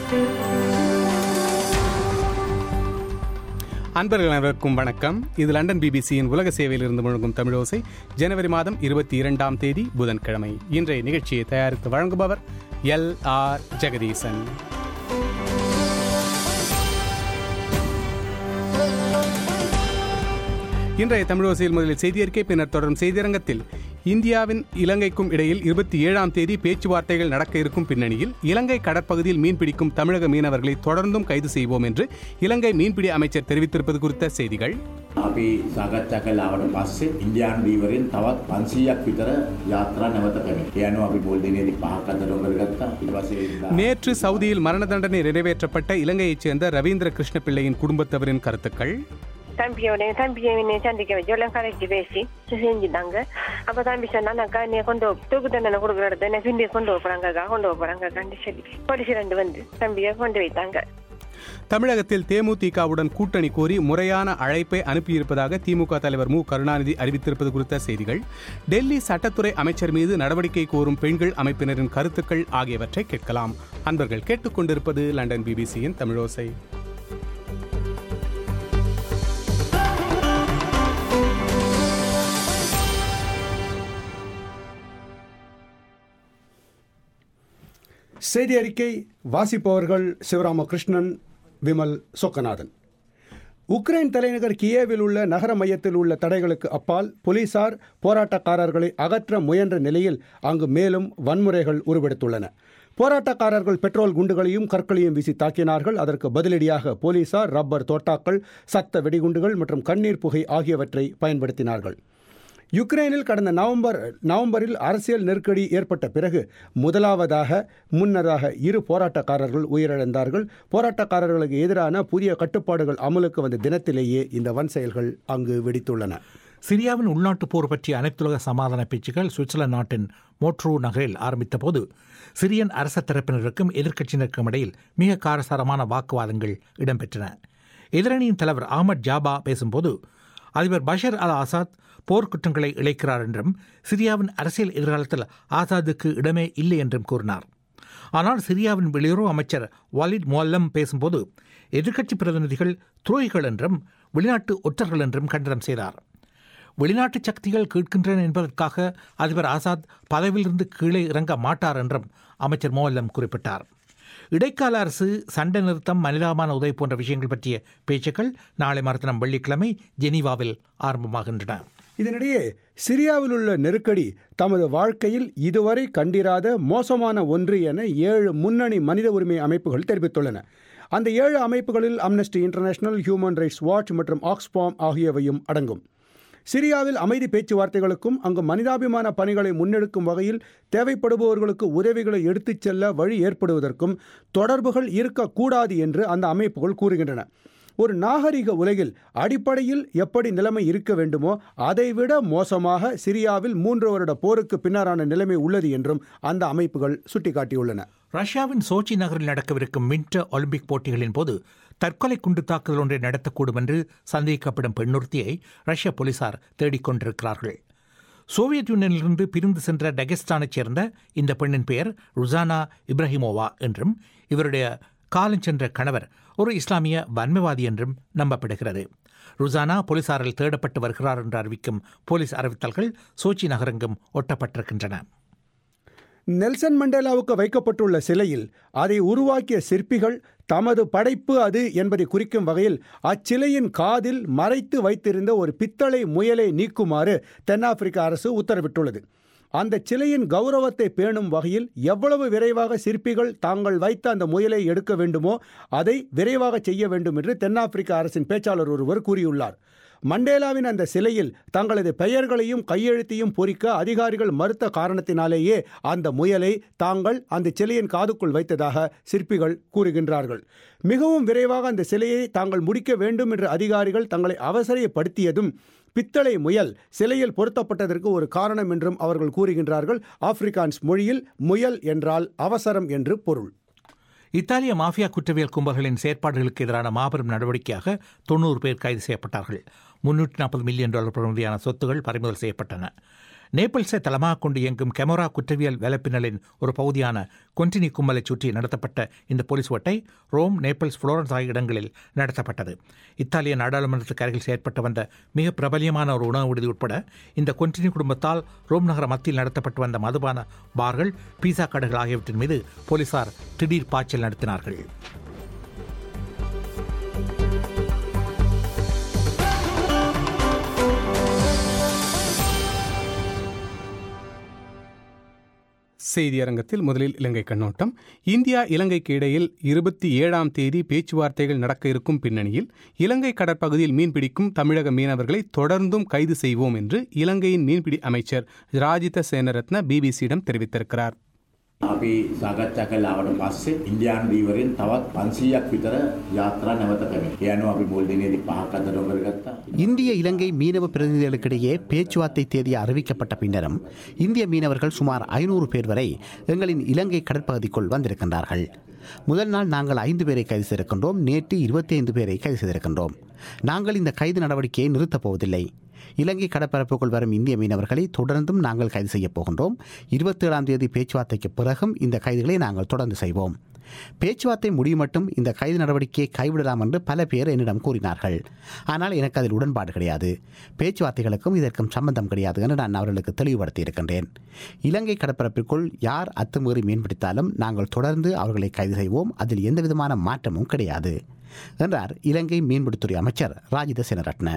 அன்பர்கள் அனைவருக்கும் வணக்கம் இது லண்டன் பிபிசியின் உலக சேவையில் இருந்து முழங்கும் தமிழோசை ஜனவரி மாதம் இருபத்தி இரண்டாம் தேதி புதன்கிழமை இன்றைய நிகழ்ச்சியை தயாரித்து வழங்குபவர் எல் ஆர் ஜெகதீசன் இன்றைய தமிழோசையில் முதலில் செய்தியறிக்கை பின்னர் தொடரும் செய்தியரங்கத்தில் இந்தியாவின் இலங்கைக்கும் இடையில் இருபத்தி ஏழாம் தேதி பேச்சுவார்த்தைகள் நடக்க இருக்கும் பின்னணியில் இலங்கை கடற்பகுதியில் மீன்பிடிக்கும் தமிழக மீனவர்களை தொடர்ந்தும் கைது செய்வோம் என்று இலங்கை மீன்பிடி அமைச்சர் தெரிவித்திருப்பது குறித்த செய்திகள் අපි සාකච්ඡා කලාවට පස්සේ ඉන්දියානු දීවරෙන් තවත් 500ක් විතර යාත්‍රා නැවත කරනවා. ඒ අනුව අපි පොල් දිනේදී පහක් අතර කරගත්තා. ඊට පස්සේ දා- நேற்று சவுதியில் மரண தண்டனை நிறைவேற்றப்பட்ட இலங்கையைச் சேர்ந்த ரவீந்திர கிருஷ்ண பிள்ளையின் குடும்பத்தவரின் கருத்துக்கள் தம்பியோட தம்பியை சந்திக்க வச்சு எல்லாம் கலைச்சு பேசி செஞ்சுட்டாங்க அப்ப தம்பி சொன்னா அக்கா நீ கொண்டு போ- தூக்கு தண்டனை கொடுக்குற இடத்த என்ன பிந்தி கொண்டு போறாங்கக்கா கொண்டு போறாங்கக்கான்னு சொல்லி போலீஸ் ரெண்டு வந்து தம்பியை கொண்டு வைத்தாங்க தமிழகத்தில் தேமுதிகவுடன் கூட்டணி கோரி முறையான அழைப்பை அனுப்பியிருப்பதாக திமுக தலைவர் மு கருணாநிதி அறிவித்திருப்பது குறித்த செய்திகள் டெல்லி சட்டத்துறை அமைச்சர் மீது நடவடிக்கை கோரும் பெண்கள் அமைப்பினரின் கருத்துக்கள் ஆகியவற்றை கேட்கலாம் அன்பர்கள் கேட்டுக்கொண்டிருப்பது லண்டன் பிபிசியின் தமிழோசை செய்தி அறிக்கை வாசிப்பவர்கள் சிவராமகிருஷ்ணன் விமல் சொக்கநாதன் உக்ரைன் தலைநகர் கியேவில் உள்ள நகர மையத்தில் உள்ள தடைகளுக்கு அப்பால் போலீசார் போராட்டக்காரர்களை அகற்ற முயன்ற நிலையில் அங்கு மேலும் வன்முறைகள் உருவெடுத்துள்ளன போராட்டக்காரர்கள் பெட்ரோல் குண்டுகளையும் கற்களையும் வீசி தாக்கினார்கள் அதற்கு பதிலடியாக போலீசார் ரப்பர் தோட்டாக்கள் சத்த வெடிகுண்டுகள் மற்றும் கண்ணீர் புகை ஆகியவற்றை பயன்படுத்தினார்கள் யுக்ரைனில் கடந்த நவம்பர் நவம்பரில் அரசியல் நெருக்கடி ஏற்பட்ட பிறகு முதலாவதாக முன்னதாக இரு போராட்டக்காரர்கள் உயிரிழந்தார்கள் போராட்டக்காரர்களுக்கு எதிரான புதிய கட்டுப்பாடுகள் அமலுக்கு வந்த தினத்திலேயே இந்த வன் செயல்கள் அங்கு வெடித்துள்ளன சிரியாவின் உள்நாட்டுப் போர் பற்றிய அனைத்துலக சமாதான பேச்சுக்கள் சுவிட்சர்லாந்து நாட்டின் மோட்ரூ நகரில் ஆரம்பித்த போது சிரியன் அரச தரப்பினருக்கும் எதிர்க்கட்சியினருக்கும் இடையில் மிக காரசாரமான வாக்குவாதங்கள் இடம்பெற்றன எதிரணியின் தலைவர் அகமது ஜாபா பேசும்போது அதிபர் பஷர் அல் ஆசாத் போர்க்குற்றங்களை இழைக்கிறார் என்றும் சிரியாவின் அரசியல் எதிர்காலத்தில் ஆசாத்துக்கு இடமே இல்லை என்றும் கூறினார் ஆனால் சிரியாவின் வெளியுறவு அமைச்சர் வாலிட் மொல்லம் பேசும்போது எதிர்க்கட்சி பிரதிநிதிகள் துரோகிகள் என்றும் வெளிநாட்டு ஒற்றர்கள் என்றும் கண்டனம் செய்தார் வெளிநாட்டு சக்திகள் கேட்கின்றன என்பதற்காக அதிபர் ஆசாத் பதவியிலிருந்து கீழே இறங்க மாட்டார் என்றும் அமைச்சர் மோல்லம் குறிப்பிட்டார் இடைக்கால அரசு சண்டை நிறுத்தம் மனிதாபான உதவி போன்ற விஷயங்கள் பற்றிய பேச்சுக்கள் நாளை மறுதினம் வெள்ளிக்கிழமை ஜெனீவாவில் ஆரம்பமாகின்றன இதனிடையே சிரியாவில் உள்ள நெருக்கடி தமது வாழ்க்கையில் இதுவரை கண்டிராத மோசமான ஒன்று என ஏழு முன்னணி மனித உரிமை அமைப்புகள் தெரிவித்துள்ளன அந்த ஏழு அமைப்புகளில் Amnesty International Human Rights Watch மற்றும் ஆக்ஸ்பாம் ஆகியவையும் அடங்கும் சிரியாவில் அமைதி பேச்சுவார்த்தைகளுக்கும் அங்கு மனிதாபிமான பணிகளை முன்னெடுக்கும் வகையில் தேவைப்படுபவர்களுக்கு உதவிகளை எடுத்துச் செல்ல வழி ஏற்படுவதற்கும் தொடர்புகள் இருக்கக்கூடாது என்று அந்த அமைப்புகள் கூறுகின்றன ஒரு நாகரிக உலகில் அடிப்படையில் எப்படி நிலைமை இருக்க வேண்டுமோ அதைவிட மோசமாக சிரியாவில் மூன்று வருட போருக்கு பின்னரான நிலைமை உள்ளது என்றும் அந்த அமைப்புகள் சுட்டிக்காட்டியுள்ளன ரஷ்யாவின் சோச்சி நகரில் நடக்கவிருக்கும் வின்டர் ஒலிம்பிக் போட்டிகளின் போது தற்கொலை குண்டு தாக்குதல் ஒன்றை நடத்தக்கூடும் என்று சந்தேகிக்கப்படும் பெண்ணொருத்தியை ரஷ்ய போலீசார் தேடிக் கொண்டிருக்கிறார்கள் சோவியத் யூனியனிலிருந்து பிரிந்து சென்ற டகெஸ்டானைச் சேர்ந்த இந்த பெண்ணின் பெயர் ருசானா இப்ராஹிமோவா என்றும் இவருடைய காலஞ்சென்ற கணவர் ஒரு இஸ்லாமிய வன்மைவாதி என்றும் நம்பப்படுகிறது ருசானா போலீசாரால் தேடப்பட்டு வருகிறார் என்று அறிவிக்கும் போலீஸ் அறிவித்தல்கள் சோச்சி நகரெங்கும் ஒட்டப்பட்டிருக்கின்றன நெல்சன் மண்டேலாவுக்கு வைக்கப்பட்டுள்ள சிலையில் அதை உருவாக்கிய சிற்பிகள் தமது படைப்பு அது என்பதை குறிக்கும் வகையில் அச்சிலையின் காதில் மறைத்து வைத்திருந்த ஒரு பித்தளை முயலை நீக்குமாறு தென்னாப்பிரிக்க அரசு உத்தரவிட்டுள்ளது அந்த சிலையின் கௌரவத்தை பேணும் வகையில் எவ்வளவு விரைவாக சிற்பிகள் தாங்கள் வைத்த அந்த முயலை எடுக்க வேண்டுமோ அதை விரைவாக செய்ய வேண்டும் என்று தென்னாப்பிரிக்க அரசின் பேச்சாளர் ஒருவர் கூறியுள்ளார் மண்டேலாவின் அந்த சிலையில் தங்களது பெயர்களையும் கையெழுத்தையும் பொறிக்க அதிகாரிகள் மறுத்த காரணத்தினாலேயே அந்த முயலை தாங்கள் அந்த சிலையின் காதுக்குள் வைத்ததாக சிற்பிகள் கூறுகின்றார்கள் மிகவும் விரைவாக அந்த சிலையை தாங்கள் முடிக்க வேண்டும் என்று அதிகாரிகள் தங்களை அவசரப்படுத்தியதும் பித்தளை முயல் சிலையில் பொருத்தப்பட்டதற்கு ஒரு காரணம் என்றும் அவர்கள் கூறுகின்றார்கள் ஆப்பிரிக்கான்ஸ் மொழியில் முயல் என்றால் அவசரம் என்று பொருள் இத்தாலிய மாஃபியா குற்றவியல் கும்பல்களின் செயற்பாடுகளுக்கு எதிரான மாபெரும் நடவடிக்கையாக தொண்ணூறு பேர் கைது செய்யப்பட்டார்கள் முன்னூற்றி நாற்பது மில்லியன் டாலர் பெறுமதியான சொத்துகள் பறிமுதல் செய்யப்பட்டன நேபிள்ஸை தளமாக கொண்டு இயங்கும் கெமரா குற்றவியல் வேலைப்பின்னலின் ஒரு பகுதியான கொன்டினி கும்மலை சுற்றி நடத்தப்பட்ட இந்த போலீஸ் ஓட்டை ரோம் நேபிள்ஸ் புளோரன்ஸ் ஆகிய இடங்களில் நடத்தப்பட்டது இத்தாலிய நாடாளுமன்றத்துக்கு அருகில் செயற்பட்டு வந்த மிக பிரபலியமான ஒரு உணவு விடுதி உட்பட இந்த கொன்டினி குடும்பத்தால் ரோம் நகர மத்தியில் நடத்தப்பட்டு வந்த மதுபான பார்கள் பீஸா கடைகள் ஆகியவற்றின் மீது போலீசார் திடீர் பாய்ச்சல் நடத்தினார்கள் செய்தியரங்கத்தில் முதலில் இலங்கை கண்ணோட்டம் இந்தியா இலங்கைக்கு இடையில் இருபத்தி ஏழாம் தேதி பேச்சுவார்த்தைகள் நடக்க இருக்கும் பின்னணியில் இலங்கை கடற்பகுதியில் மீன்பிடிக்கும் தமிழக மீனவர்களை தொடர்ந்தும் கைது செய்வோம் என்று இலங்கையின் மீன்பிடி அமைச்சர் ராஜித சேனரத்ன பிபிசியிடம் தெரிவித்திருக்கிறார் අපි සාකච්ඡා කළාවට පස්සේ ඉන්දියානු දීවරෙන් තවත් 500ක් විතර යාත්‍රා නැවත කළේ. ඒ අනුව අපි මුල් දිනේදී පහක් අතර කරගත්තා. இந்திய இலங்கை மீனவ பிரதிநிதிகளுக்கிடையே பேச்சுவார்த்தை தேதி அறிவிக்கப்பட்ட பின்னரும் இந்திய மீனவர்கள் சுமார் ஐநூறு பேர் வரை எங்களின் இலங்கை கடற்பகுதிக்குள் வந்திருக்கின்றார்கள் முதல் நாள் நாங்கள் ஐந்து பேரை கைது செய்திருக்கின்றோம் நேற்று இருபத்தி ஐந்து பேரை கைது செய்திருக்கின்றோம் நாங்கள் இந்த கைது நடவடிக்கையை நிறுத்தப் போவதில்லை இலங்கை கடற்பரப்புக்குள் வரும் இந்திய மீனவர்களை தொடர்ந்தும் நாங்கள் கைது செய்யப் போகின்றோம் இருபத்தி ஏழாம் தேதி பேச்சுவார்த்தைக்கு பிறகும் இந்த கைதுகளை நாங்கள் தொடர்ந்து செய்வோம் பேச்சுவார்த்தை முடியும் மட்டும் இந்த கைது நடவடிக்கையை கைவிடலாம் என்று பல பேர் என்னிடம் கூறினார்கள் ஆனால் எனக்கு அதில் உடன்பாடு கிடையாது பேச்சுவார்த்தைகளுக்கும் இதற்கும் சம்பந்தம் கிடையாது என்று நான் அவர்களுக்கு தெளிவுபடுத்தி இருக்கின்றேன் இலங்கை கடற்பரப்பிற்குள் யார் அத்துமீறி மீன்பிடித்தாலும் நாங்கள் தொடர்ந்து அவர்களை கைது செய்வோம் அதில் எந்தவிதமான மாற்றமும் கிடையாது என்றார் இலங்கை மீன்பிடித்துறை அமைச்சர் ராஜித சேனரட்ன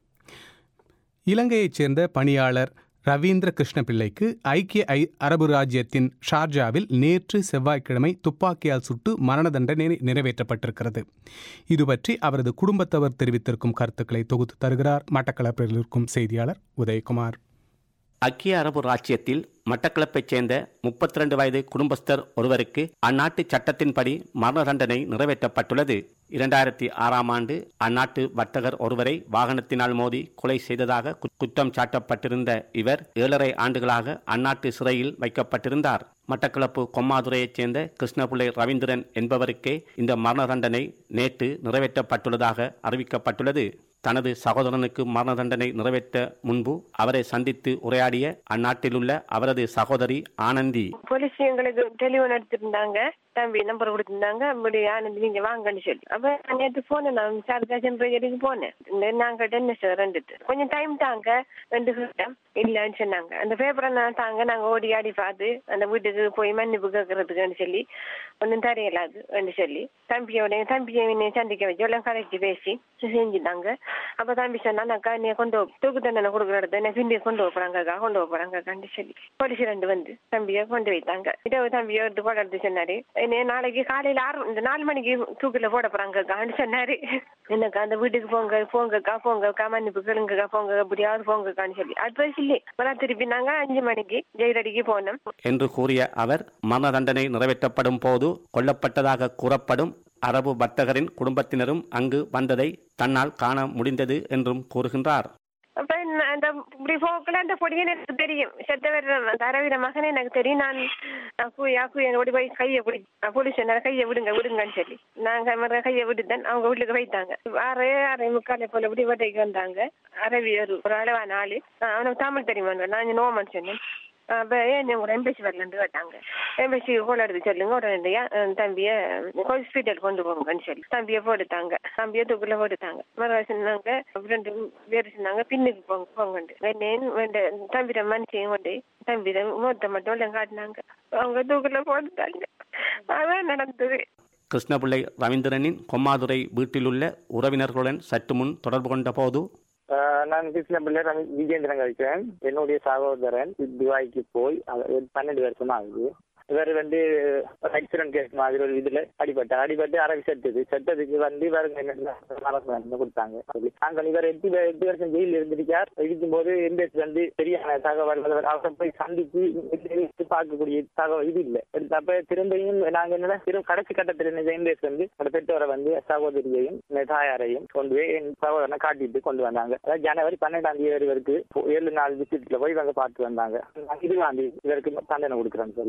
இலங்கையைச் சேர்ந்த பணியாளர் ரவீந்திர கிருஷ்ணபிள்ளைக்கு ஐக்கிய ஐ அரபு ராஜ்யத்தின் ஷார்ஜாவில் நேற்று செவ்வாய்க்கிழமை துப்பாக்கியால் சுட்டு மரண தண்டனை நிறைவேற்றப்பட்டிருக்கிறது இது பற்றி அவரது குடும்பத்தவர் தெரிவித்திருக்கும் கருத்துக்களை தொகுத்து தருகிறார் மட்டக்களப்பில் இருக்கும் செய்தியாளர் உதயகுமார் ஐக்கிய அரபு ராச்சியத்தில் மட்டக்களப்பைச் சேர்ந்த முப்பத்தி ரெண்டு வயது குடும்பஸ்தர் ஒருவருக்கு அந்நாட்டு சட்டத்தின்படி மரண தண்டனை நிறைவேற்றப்பட்டுள்ளது இரண்டாயிரத்தி ஆறாம் ஆண்டு அந்நாட்டு வர்த்தகர் ஒருவரை வாகனத்தினால் மோதி கொலை செய்ததாக கு- குற்றம் சாட்டப்பட்டிருந்த இவர் ஏழரை ஆண்டுகளாக அந்நாட்டு சிறையில் வைக்கப்பட்டிருந்தார் மட்டக்களப்பு கொம்மாதுரையைச் சேர்ந்த கிருஷ்ணபிள்ளை ரவீந்திரன் என்பவருக்கே இந்த மரண தண்டனை நேற்று நிறைவேற்றப்பட்டுள்ளதாக அறிவிக்கப்பட்டுள்ளது தனது சகோதரனுக்கு மரண தண்டனை நிறைவேற்ற முன்பு அவரை சந்தித்து உரையாடிய அந்நாட்டிலுள்ள அவரது சகோதரி ஆனந்தி போலீஸ் எங்களுக்கு டெலிஃபோன் எடுத்திருந்தாங்க தம்பி நம்பர் கொடுத்திருந்தாங்க அப்படி ஆனந்த் நீங்க வாங்கன்னு சொல்லி அப்ப நான் நேற்று போனேன் நான் சார்காஜன் பிரஜருக்கு போனேன் இந்த நாங்க டென்னிஸ் ரெண்டு கொஞ்சம் டைம் தாங்க ரெண்டு கிட்டம் இல்லைன்னு சொன்னாங்க அந்த பேப்பரை நான் தாங்க நாங்க ஓடி ஆடி பார்த்து அந்த வீட்டுக்கு போய் மன்னிப்பு கேட்கறதுக்குன்னு சொல்லி ஒன்றும் தரையலாதுன்னு சொல்லி தம்பியோட தம்பியை என்னை சந்திக்க வச்சு எல்லாம் கரைச்சி பேசி செஞ்சுட்டாங்க அப்ப தம்பி சொன்னாக்கா நீ கொண்டு போ- தூக்கு தண்டனை கொடுக்குற இடத்த என்ன பிந்தி கொண்டு போறாங்கக்கா கொண்டு போறாங்கக்கான்னு சொல்லி போலீஸ் ரெண்டு வந்து தம்பியை கொண்டு வைத்தாங்க இரவு தம்பியை எடுத்து போட எடுத்து சொன்னாரு என்ன நாளைக்கு காலையில ஆறு இந்த நாலு மணிக்கு தூக்கில போட போறாங்கக்கான்னு சொன்னாரு என்னக்கா அந்த வீட்டுக்கு போங்க போங்கக்கா போங்கக்கா மன்னிப்பு கேளுங்கக்கா போங்க எப்படியாவது போங்கக்கான்னு சொல்லி அட்வைஸ் இல்லையே அப்புறம் திருப்பி நாங்க அஞ்சு மணிக்கு ஜெயிலடிக்கு போனோம் என்று கூறிய அவர் மரண தண்டனை நிறைவேற்றப்படும் போது கொல்லப்பட்டதாக கூறப்படும் அரபு வர்த்தகரின் குடும்பத்தினரும் அங்கு வந்ததை தன்னால் காண முடிந்தது என்றும் கூறுகின்றார் அப்ப நான் அந்த இப்படி போக்கல அந்த பொடியை எனக்கு தெரியும் செத்தவர் தரவீர மகனே எனக்கு தெரியும் நான் அக்கு அக்கு ஓடி போய் கையை பிடி போலீஸ் என்ன கையை விடுங்க விடுங்கன்னு சொல்லி நாங்க மறு கையை விட்டுதான் அவங்க வீட்டுக்கு வைத்தாங்க ஆறு ஆறரை முக்காலை போல இப்படி வீட்டைக்கு வந்தாங்க அரவி ஒரு ஒரு அளவான ஆளு ஆஹ் அவனுக்கு தமிழ் தெரியுமா நான் நோமன் சொன்னேன் அப்ப ஏன் உங்க எம்பசி வரலன்னு கேட்டாங்க எம்பசி கோல் எடுத்து சொல்லுங்க உடனே தம்பிய ஹாஸ்பிட்டல் கொண்டு போங்கன்னு சொல்லி தம்பிய போட்டுட்டாங்க தம்பிய தூக்குல போட்டுட்டாங்க மறு சொன்னாங்க ரெண்டு பேர் சொன்னாங்க பின்னுக்கு போங்க போங்கண்டு வேண்டேன் வேண்ட தம்பிட மனுஷன் கொண்டு தம்பிட மூத்த மட்டும் எல்லாம் காட்டினாங்க அவங்க தூக்குல போட்டுட்டாங்க அதான் நடந்தது கிருஷ்ணபிள்ளை ரவீந்திரனின் கொம்மாதுரை வீட்டிலுள்ள உறவினர்களுடன் சற்று முன் தொடர்பு கொண்ட போது ஆஹ் நான் கிருஷ்ண பிள்ளை ரவி- விஜேந்திரன் கழிக்கிறேன் என்னுடைய சகோதரன் துபாய்க்கு போய் அது பன்னெண்டு வருஷமா ஆகுது இவர் வந்து ஆக்சிடென்ட் கேஸ் மாதிரி ஒரு இதுல அடிபட்டு அடிபட்டு அரவி செத்துது செத்ததுக்கு வந்து இவருக்கு என்ன அரசு கொடுத்தாங்க சொல்லி நாங்கள் இவர் எட்டு வ- எட்டு வருஷம் ஜெயிலில் இருந்திருக்கார் இருக்கும் போது எம்பேசி வந்து சரியான தகவல் அவர் அவரை போய் சந்திச்சு எடுத்து பார்க்கக்கூடிய தகவல் இது இல்லை அப்ப திரும்பியும் நாங்க என்ன திரும் கடைசி கட்டத்தில் என்ன எம்பேசி வந்து அந்த பெற்றோரை வந்து சகோதரியையும் இந்த தாயாரையும் கொண்டு போய் என் சகோதரனை காட்டிட்டு கொண்டு வந்தாங்க அதாவது ஜனவரி பன்னெண்டாம் தேதி வரைக்கும் ஏழு நாள் விசிட்ல போய் இவங்க பார்த்து வந்தாங்க இருபதாம் தேதி இவருக்கு தண்டனை கொடுக்குறேன்னு சொல்லி இப்ப நான்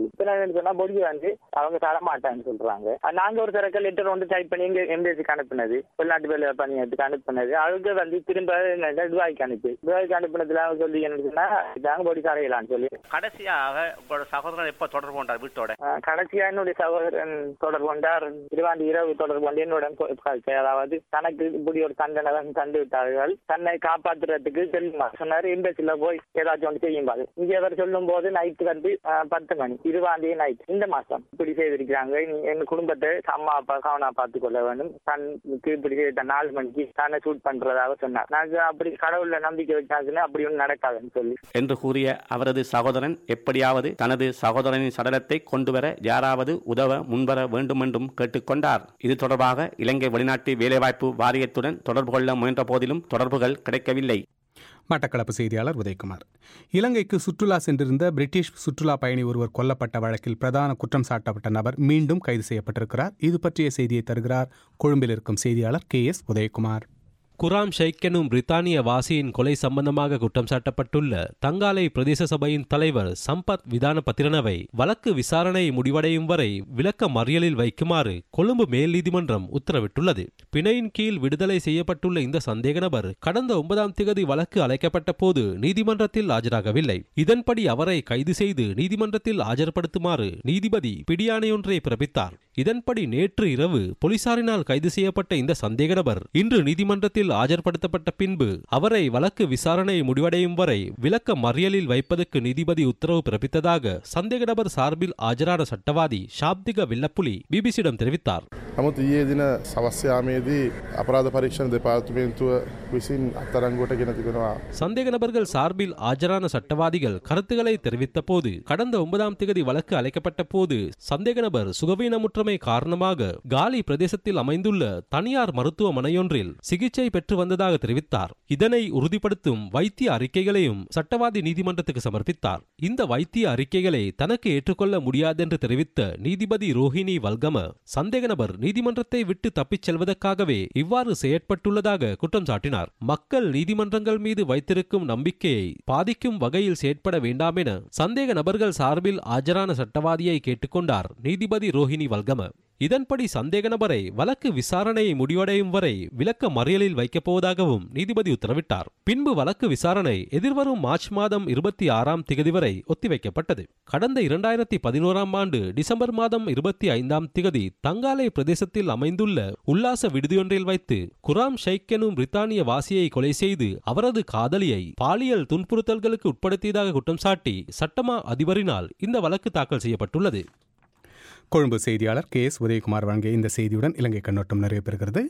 என்னன்னு சொன்னா பொடி வந்து அவங்க தர மாட்டான்னு சொல்றாங்க நாங்க ஒரு தரக்க லெட்டர் வந்து டைப் பண்ணி எங்க எம்பேசிக்கு அனுப்புனது வெளிநாட்டு வேலை பணியத்துக்கு அனுப்புனது அவங்க வந்து திரும்ப என்னன்னா துபாய்க்கு அனுப்பி துபாய்க்கு அனுப்புனதுல அவங்க சொல்லி என்ன சொன்னா இதாங்க பொடி தரையிலான்னு சொல்லி கடைசியாக உங்களோட சகோதரன் எப்ப தொடர்பு கொண்டார் வீட்டோட ஆஹ் கடைசியா என்னுடைய சகோதரன் தொடர்பு கொண்டார் இருபாண்டி இரவு தொடர்பு கொண்டு என்னுடன் கொ- கழிச்சு. அதாவது தனக்கு இப்படி ஒரு தண்டனை தான் தந்து விட்டார்கள் தன்னை காப்பாற்றுறதுக்கு செல்லுமா சொன்னாரு எம்பேசில போய் ஏதாச்சும் ஒன்று செய்யும் பாரு இங்க அவர் சொல்லும் போது நைட்டு வந்து ஆஹ், பத்து மணி இருபாண்டி நைட் இந்த மாசம் இப்படி செய்திருக்கிறாங்க நீ- என் குடும்பத்தை அம்மா அப்பா கவனா பார்த்து கொள்ள வேண்டும் தனக்கு இப்படி செய்த நாலு மணிக்கு தானே ஷூட் பண்றதாக சொன்னார் நாங்க அப்படி கடவுள்ல நம்பிக்கை வச்சாச்சுன்னா அப்படி ஒன்றும் நடக்காதுன்னு சொல்லி என்று கூறிய அவரது சகோதரன் எப்படியாவது தனது சகோதரனின் சடலத்தை கொண்டுவர யாராவது உதவ முன்வர வேண்டுமென்றும் கேட்டுக்கொண்டார் இது தொடர்பாக இலங்கை வெளிநாட்டு வேலைவாய்ப்பு வாரியத்துடன் தொடர்பு கொள்ள முயன்ற போதிலும் தொடர்புகள் கிடைக்கவில்லை மட்டக்களப்பு செய்தியாளர் உதயகுமார் இலங்கைக்கு சுற்றுலா சென்றிருந்த பிரிட்டிஷ் சுற்றுலா பயணி ஒருவர் கொல்லப்பட்ட வழக்கில் பிரதான குற்றம் சாட்டப்பட்ட நபர் மீண்டும் கைது செய்யப்பட்டிருக்கிறார் இது பற்றிய செய்தியை தருகிறார் கொழும்பில் இருக்கும் செய்தியாளர் கே எஸ் உதயகுமார் குராம் ஷெய்க் எனும் பிரித்தானிய வாசியின் கொலை சம்பந்தமாக குற்றம் சாட்டப்பட்டுள்ள தங்காலை பிரதேச சபையின் தலைவர் சம்பத் விதான பத்திரனவை வழக்கு விசாரணை முடிவடையும் வரை விளக்க மறியலில் வைக்குமாறு கொழும்பு மேல் நீதிமன்றம் உத்தரவிட்டுள்ளது பிணையின் கீழ் விடுதலை செய்யப்பட்டுள்ள இந்த சந்தேக நபர் கடந்த ஒன்பதாம் திகதி வழக்கு அழைக்கப்பட்ட போது நீதிமன்றத்தில் ஆஜராகவில்லை இதன்படி அவரை கைது செய்து நீதிமன்றத்தில் ஆஜர்படுத்துமாறு நீதிபதி பிடியாணையொன்றை பிறப்பித்தார் இதன்படி நேற்று இரவு போலீசாரினால் கைது செய்யப்பட்ட இந்த சந்தேக நபர் இன்று நீதிமன்றத்தில் ஆஜர்படுத்தப்பட்ட பின்பு அவரை வழக்கு விசாரணை முடிவடையும் வரை விளக்க மறியலில் வைப்பதற்கு நீதிபதி உத்தரவு பிறப்பித்ததாக சந்தேக நபர் சார்பில் ஆஜரான சட்டவாதி ஷாப்திக வில்லப்புலி பிபிசியிடம் தெரிவித்தார் නමුත් ඊයේ දින සවස්්‍යයාමේදී අපරාධ පරීක්ෂණ දෙපාර්තමේන්තුව විසින් අත්තරංගුවට ගෙන තිබෙනවා. சந்தேக நபர்கள் சார்பில் ஆஜரான சட்டவாதிகள் கருத்துக்களை தெரிவித்த போது கடந்த ஒன்பதாம் தேதி வழக்கு அழைக்கப்பட்ட போது சந்தேக நபர் சுகவீனமுற்றமை காரணமாக காலி பிரதேசத்தில் அமைந்துள்ள தனியார் மருத்துவமனையொன்றில் சிகிச்சை பெற்று வந்ததாக தெரிவித்தார் இதனை உறுதிப்படுத்தும் வைத்திய அறிக்கைகளையும் சட்டவாதி நீதிமன்றத்துக்கு சமர்ப்பித்தார் இந்த வைத்திய அறிக்கைகளை தனக்கு ஏற்றுக்கொள்ள முடியாதென்று தெரிவித்த நீதிபதி ரோஹிணி வல்கம சந்தேக நபர் நீதிமன்றத்தை விட்டு தப்பிச் செல்வதற்காகவே இவ்வாறு செயற்பட்டுள்ளதாக குற்றம் சாட்டினார் மக்கள் நீதிமன்றங்கள் மீது வைத்திருக்கும் நம்பிக்கையை பாதிக்கும் வகையில் செயற்பட வேண்டாம் என சந்தேக நபர்கள் சார்பில் ஆஜரான சட்டவாதியை கேட்டுக்கொண்டார் நீதிபதி ரோஹிணி வல்கம இதன்படி சந்தேக நபரை வழக்கு விசாரணை முடிவடையும் வரை விளக்க மறியலில் வைக்கப் போவதாகவும் நீதிபதி உத்தரவிட்டார் பின்பு வழக்கு விசாரணை எதிர்வரும் மார்ச் மாதம் இருபத்தி ஆறாம் திகதி வரை ஒத்திவைக்கப்பட்டது கடந்த இரண்டாயிரத்தி பதினோராம் ஆண்டு டிசம்பர் மாதம் இருபத்தி ஐந்தாம் திகதி தங்காலை பிரதேசத்தில் அமைந்துள்ள உல்லாச விடுதியொன்றில் வைத்து குராம் ஷைக் எனும் பிரித்தானிய வாசியை கொலை செய்து அவரது காதலியை பாலியல் துன்புறுத்தல்களுக்கு உட்படுத்தியதாக குற்றம் சாட்டி சட்டமா அதிபரினால் இந்த வழக்கு தாக்கல் செய்யப்பட்டுள்ளது கொழும்பு செய்தியாளர் கே எஸ் உதயகுமார் வழங்கிய இந்த செய்தியுடன் இலங்கை கண்ணோட்டம் நிறைவு பெறுகிறது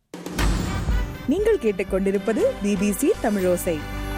நீங்கள் கேட்டுக்கொண்டிருப்பது பிபிசி தமிழோசை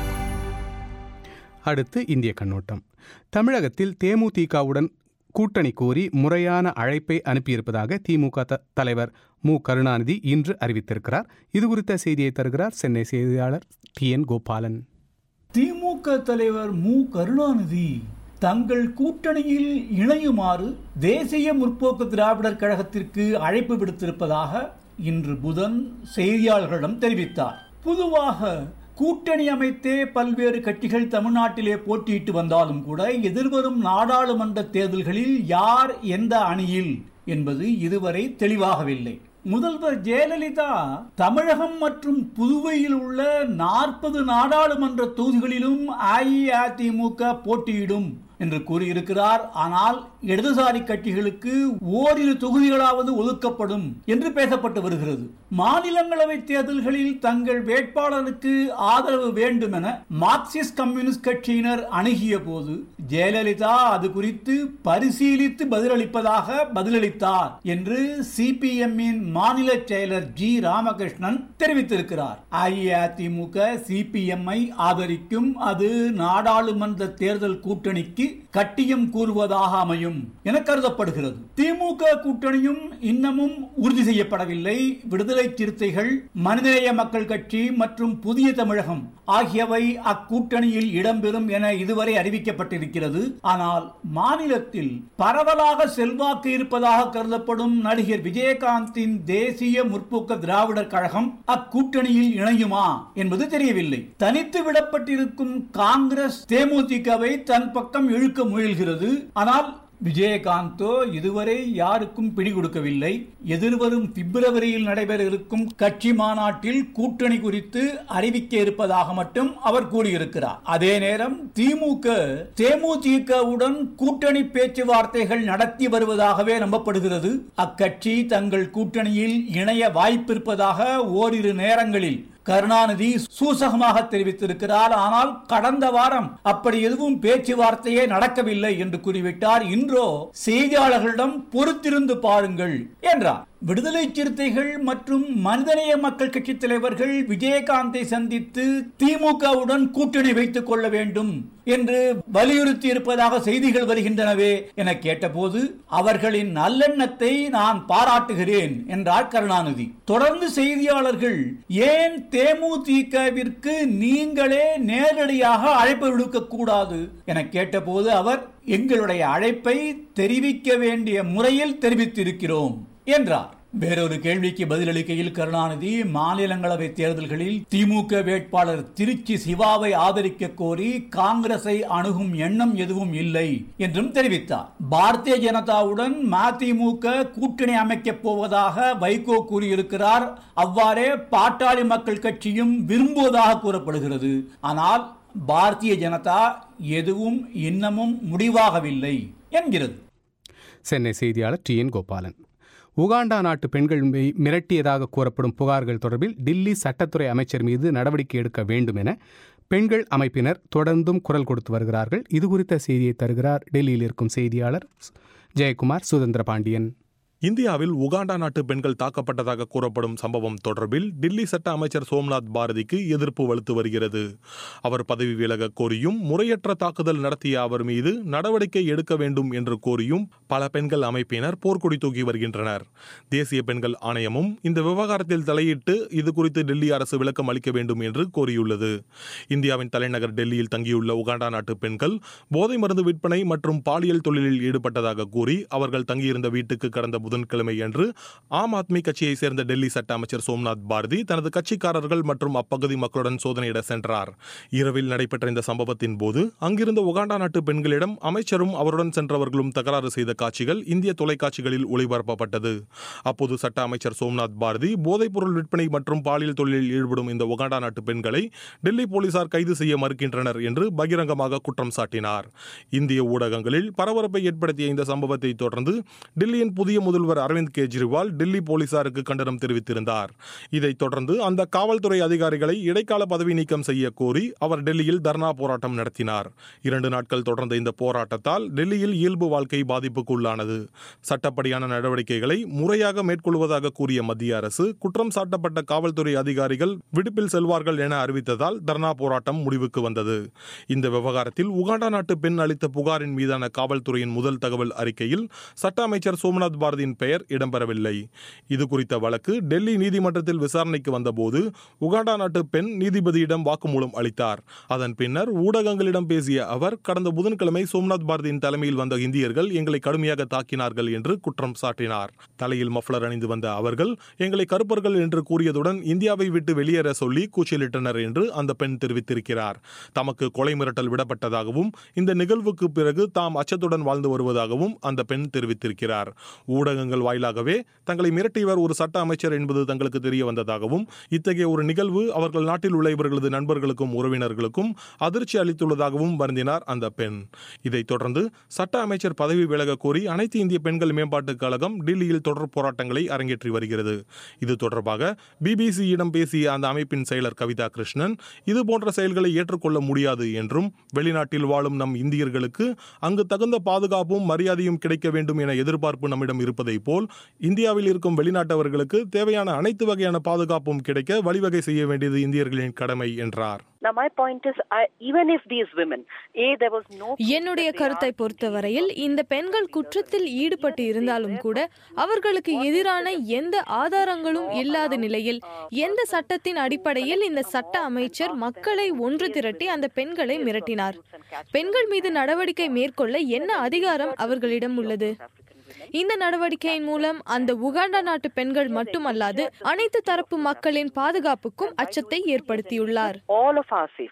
அடுத்து இந்திய கண்ணோட்டம் தமிழகத்தில் தேமுதிகவுடன் கூட்டணி கோரி முறையான அழைப்பை அனுப்பியிருப்பதாக திமுக த- தலைவர் மு கருணாநிதி இன்று அறிவித்திருக்கிறார் இது குறித்த செய்தியை தருகிறார் சென்னை செய்தியாளர் டி என் கோபாலன் திமுக தலைவர் மு கருணாநிதி தங்கள் கூட்டணியில் இணையுமாறு தேசிய முற்போக்கு திராவிடர் கழகத்திற்கு அழைப்பு விடுத்திருப்பதாக இன்று புதன் செய்தியாளர்களிடம் தெரிவித்தார் பொதுவாக கூட்டணி அமைத்தே பல்வேறு கட்சிகள் தமிழ்நாட்டிலே போட்டியிட்டு வந்தாலும் கூட எதிர்வரும் நாடாளுமன்ற தேர்தல்களில் யார் எந்த அணியில் என்பது இதுவரை தெளிவாகவில்லை முதல்வர் ஜெயலலிதா தமிழகம் மற்றும் புதுவையில் உள்ள நாற்பது நாடாளுமன்ற தொகுதிகளிலும் அஇஅதிமுக போட்டியிடும் என்று கூறியிருக்கிறார் ஆனால் இடதுசாரி கட்சிகளுக்கு ஓரிரு தொகுதிகளாவது ஒதுக்கப்படும் என்று பேசப்பட்டு வருகிறது மாநிலங்களவை தேர்தல்களில் தங்கள் வேட்பாளருக்கு ஆதரவு வேண்டும் என மார்க்சிஸ்ட் கம்யூனிஸ்ட் கட்சியினர் அணுகிய போது ஜெயலலிதா அது குறித்து பரிசீலித்து பதிலளிப்பதாக பதிலளித்தார் என்று சிபிஎம்மின் மாநில செயலர் ஜி ராமகிருஷ்ணன் தெரிவித்திருக்கிறார் அஇஅதிமுக சிபிஎம்ஐ ஆதரிக்கும் அது நாடாளுமன்ற தேர்தல் கூட்டணிக்கு கட்டியம் கூறுவதாக அமையும் என கருதப்படுகிறது திமுக கூட்டணியும் இன்னமும் உறுதி செய்யப்படவில்லை விடுதலை சிறுத்தைகள் மனிதநேய மக்கள் கட்சி மற்றும் புதிய தமிழகம் ஆகியவை அக்கூட்டணியில் இடம்பெறும் என இதுவரை அறிவிக்கப்பட்டிருக்கிறது ஆனால் மாநிலத்தில் பரவலாக செல்வாக்கு இருப்பதாக கருதப்படும் நடிகர் விஜயகாந்தின் தேசிய முற்போக்கு திராவிடர் கழகம் அக்கூட்டணியில் இணையுமா என்பது தெரியவில்லை தனித்து விடப்பட்டிருக்கும் காங்கிரஸ் தேமுதிகவை தன் பக்கம் இழுக்க முயல்கிறது ஆனால் விஜயகாந்தோ இதுவரை யாருக்கும் பிடி கொடுக்கவில்லை எதிர்வரும் பிப்ரவரியில் நடைபெற இருக்கும் கட்சி மாநாட்டில் கூட்டணி குறித்து அறிவிக்க இருப்பதாக மட்டும் அவர் கூறியிருக்கிறார் அதே நேரம் திமுக தேமுதிகவுடன் கூட்டணி பேச்சுவார்த்தைகள் நடத்தி வருவதாகவே நம்பப்படுகிறது அக்கட்சி தங்கள் கூட்டணியில் இணைய வாய்ப்பிருப்பதாக ஓரிரு நேரங்களில் கருணாநிதி சூசகமாக தெரிவித்திருக்கிறார் ஆனால் கடந்த வாரம் அப்படி எதுவும் பேச்சுவார்த்தையே நடக்கவில்லை என்று கூறிவிட்டார் இன்றோ செய்தியாளர்களிடம் பொறுத்திருந்து பாருங்கள் என்றார் விடுதலை சிறுத்தைகள் மற்றும் மனிதநேய மக்கள் கட்சி தலைவர்கள் விஜயகாந்தை சந்தித்து திமுகவுடன் கூட்டணி வைத்துக் கொள்ள வேண்டும் என்று வலியுறுத்தி இருப்பதாக செய்திகள் வருகின்றனவே என கேட்டபோது அவர்களின் நல்லெண்ணத்தை நான் பாராட்டுகிறேன் என்றார் கருணாநிதி தொடர்ந்து செய்தியாளர்கள் ஏன் தேமுதிகவிற்கு நீங்களே நேரடியாக அழைப்பு விடுக்க கூடாது என கேட்டபோது அவர் எங்களுடைய அழைப்பை தெரிவிக்க வேண்டிய முறையில் தெரிவித்திருக்கிறோம் என்றார் வேறொரு கேள்விக்கு பதிலளிக்கையில் கருணாநிதி மாநிலங்களவை தேர்தல்களில் திமுக வேட்பாளர் திருச்சி சிவாவை ஆதரிக்க கோரி காங்கிரஸை அணுகும் எண்ணம் எதுவும் இல்லை என்றும் தெரிவித்தார் பாரதிய ஜனதாவுடன் மதிமுக கூட்டணி அமைக்கப் போவதாக வைகோ கூறியிருக்கிறார் அவ்வாறே பாட்டாளி மக்கள் கட்சியும் விரும்புவதாக கூறப்படுகிறது ஆனால் பாரதிய ஜனதா எதுவும் இன்னமும் முடிவாகவில்லை என்கிறது சென்னை செய்தியாளர் டி என் கோபாலன் உகாண்டா நாட்டு பெண்கள் மீ- மிரட்டியதாக கூறப்படும் புகார்கள் தொடர்பில் டில்லி சட்டத்துறை அமைச்சர் மீது நடவடிக்கை எடுக்க வேண்டும் என பெண்கள் அமைப்பினர் தொடர்ந்தும் குரல் கொடுத்து வருகிறார்கள் இது குறித்த செய்தியை தருகிறார் டெல்லியில் இருக்கும் செய்தியாளர் ஜெயக்குமார் சுதந்திர பாண்டியன் இந்தியாவில் உகாண்டா நாட்டு பெண்கள் தாக்கப்பட்டதாக கூறப்படும் சம்பவம் தொடர்பில் டில்லி சட்ட அமைச்சர் சோம்நாத் பாரதிக்கு எதிர்ப்பு வலுத்து வருகிறது அவர் பதவி விலக கோரியும் முறையற்ற தாக்குதல் நடத்திய அவர் மீது நடவடிக்கை எடுக்க வேண்டும் என்று கோரியும் பல பெண்கள் அமைப்பினர் போர்க்கொடி தூக்கி வருகின்றனர் தேசிய பெண்கள் ஆணையமும் இந்த விவகாரத்தில் தலையிட்டு இது குறித்து டெல்லி அரசு விளக்கம் அளிக்க வேண்டும் என்று கோரியுள்ளது இந்தியாவின் தலைநகர் டெல்லியில் தங்கியுள்ள உகாண்டா நாட்டு பெண்கள் போதை மருந்து விற்பனை மற்றும் பாலியல் தொழிலில் ஈடுபட்டதாக கூறி அவர்கள் தங்கியிருந்த வீட்டுக்கு கடந்த புதன்கிழமை அன்று ஆம் ஆத்மி கட்சியை சேர்ந்த டெல்லி சட்ட அமைச்சர் சோம்நாத் பாரதி தனது கட்சிக்காரர்கள் மற்றும் அப்பகுதி மக்களுடன் சோதனையிட சென்றார் இரவில் நடைபெற்ற இந்த சம்பவத்தின் போது அங்கிருந்த உகாண்டா நாட்டு பெண்களிடம் அமைச்சரும் அவருடன் சென்றவர்களும் தகராறு செய்த காட்சிகள் இந்திய தொலைக்காட்சிகளில் ஒளிபரப்பப்பட்டது அப்போது சட்ட அமைச்சர் சோம்நாத் பாரதி போதைப்பொருள் விற்பனை மற்றும் பாலியல் தொழிலில் ஈடுபடும் இந்த உகாண்டா நாட்டு பெண்களை டெல்லி போலீசார் கைது செய்ய மறுக்கின்றனர் என்று பகிரங்கமாக குற்றம் சாட்டினார் இந்திய ஊடகங்களில் பரபரப்பை ஏற்படுத்திய இந்த சம்பவத்தை தொடர்ந்து டெல்லியின் புதிய முதல்வர் அரவிந்த் கெஜ்ரிவால் டெல்லி போலீசாருக்கு கண்டனம் தெரிவித்திருந்தார் இதைத் தொடர்ந்து அந்த காவல்துறை அதிகாரிகளை இடைக்கால பதவி நீக்கம் செய்ய கோரி அவர் டெல்லியில் தர்ணா போராட்டம் நடத்தினார் இரண்டு நாட்கள் தொடர்ந்த இந்த போராட்டத்தால் டெல்லியில் இயல்பு வாழ்க்கை பாதிப்புக்குள்ளானது சட்டப்படியான நடவடிக்கைகளை முறையாக மேற்கொள்வதாக கூறிய மத்திய அரசு குற்றம் சாட்டப்பட்ட காவல்துறை அதிகாரிகள் விடுப்பில் செல்வார்கள் என அறிவித்ததால் தர்ணா போராட்டம் முடிவுக்கு வந்தது இந்த விவகாரத்தில் உகாண்டா நாட்டு பெண் அளித்த புகாரின் மீதான காவல்துறையின் முதல் தகவல் அறிக்கையில் சட்ட அமைச்சர் சோம்நாத் பாரதியின் பெயர் இடம்பெறவில்லை இது குறித்த வழக்கு டெல்லி நீதிமன்றத்தில் விசாரணைக்கு வந்தபோது உகாண்டா நாட்டு பெண் நீதிபதியிடம் வாக்குமூலம் அளித்தார் அதன் பின்னர் ஊடகங்களிடம் பேசிய அவர் கடந்த புதன்கிழமை சோம்நாத் பாரதியின் தலைமையில் வந்த இந்தியர்கள் எங்களை கடுமையாக தாக்கினார்கள் என்று குற்றம் சாட்டினார் தலையில் மஃப்ளர் அணிந்து வந்த அவர்கள் எங்களை கருப்பர்கள் என்று கூறியதுடன் இந்தியாவை விட்டு வெளியேற சொல்லி கூச்சலிட்டனர் என்று அந்த பெண் தெரிவித்திருக்கிறார் தமக்கு கொலை மிரட்டல் விடப்பட்டதாகவும் இந்த நிகழ்வுக்கு பிறகு தாம் அச்சத்துடன் வாழ்ந்து வருவதாகவும் அந்த பெண் தெரிவித்திருக்கிறார் ஊடகங்கள் வாயிலாகவே தங்களை மிரட்டியவர் ஒரு சட்ட அமைச்சர் என்பது தங்களுக்கு தெரிய வந்ததாகவும் இத்தகைய ஒரு நிகழ்வு அவர்கள் நாட்டில் உள்ள இவர்களது நண்பர்களுக்கும் உறவினர்களுக்கும் அதிர்ச்சி அளித்துள்ளதாகவும் வருந்தினார் அந்த பெண் இதைத் தொடர்ந்து சட்ட அமைச்சர் பதவி விலக கோரி அனைத்து இந்திய பெண்கள் மேம்பாட்டுக் கழகம் டெல்லியில் தொடர் போராட்டங்களை அரங்கேற்றி வருகிறது இது தொடர்பாக பிபிசியிடம் பேசிய அந்த அமைப்பின் செயலர் கவிதா கிருஷ்ணன் இது போன்ற செயல்களை ஏற்றுக்கொள்ள முடியாது என்றும் வெளிநாட்டில் வாழும் நம் இந்தியர்களுக்கு அங்கு தகுந்த பாதுகாப்பும் மரியாதையும் கிடைக்க வேண்டும் என எதிர்பார்ப்பு நம்மிடம் இருப்பதை போல் இந்தியாவில் இருக்கும் வெளிநாட்டவர்களுக்கு தேவையான அனைத்து வகையான பாதுகாப்பும் கிடைக்க வழிவகை செய்ய வேண்டியது இந்தியர்களின் கடமை என்றார் Now, my point is, I, even if these women, A, there was no. என்னுடைய கருத்தை பொறுத்தவரையில் இந்த பெண்கள் குற்றத்தில் ஈடுபட்டு இருந்தாலும் கூட அவர்களுக்கு எதிரான எந்த ஆதாரங்களும் இல்லாத நிலையில் எந்த சட்டத்தின் அடிப்படையில் இந்த சட்ட அமைச்சர் மக்களை ஒன்று திரட்டி அந்த பெண்களை மிரட்டினார் பெண்கள் மீது நடவடிக்கை மேற்கொள்ள என்ன அதிகாரம் அவர்களிடம் உள்ளது இந்த நடவடிக்கையின் மூலம் அந்த உகாண்டா நாட்டு பெண்கள் மட்டுமல்லாது அனைத்து தரப்பு மக்களின் பாதுகாப்புக்கும் அச்சத்தை ஏற்படுத்தியுள்ளார் All of our safety.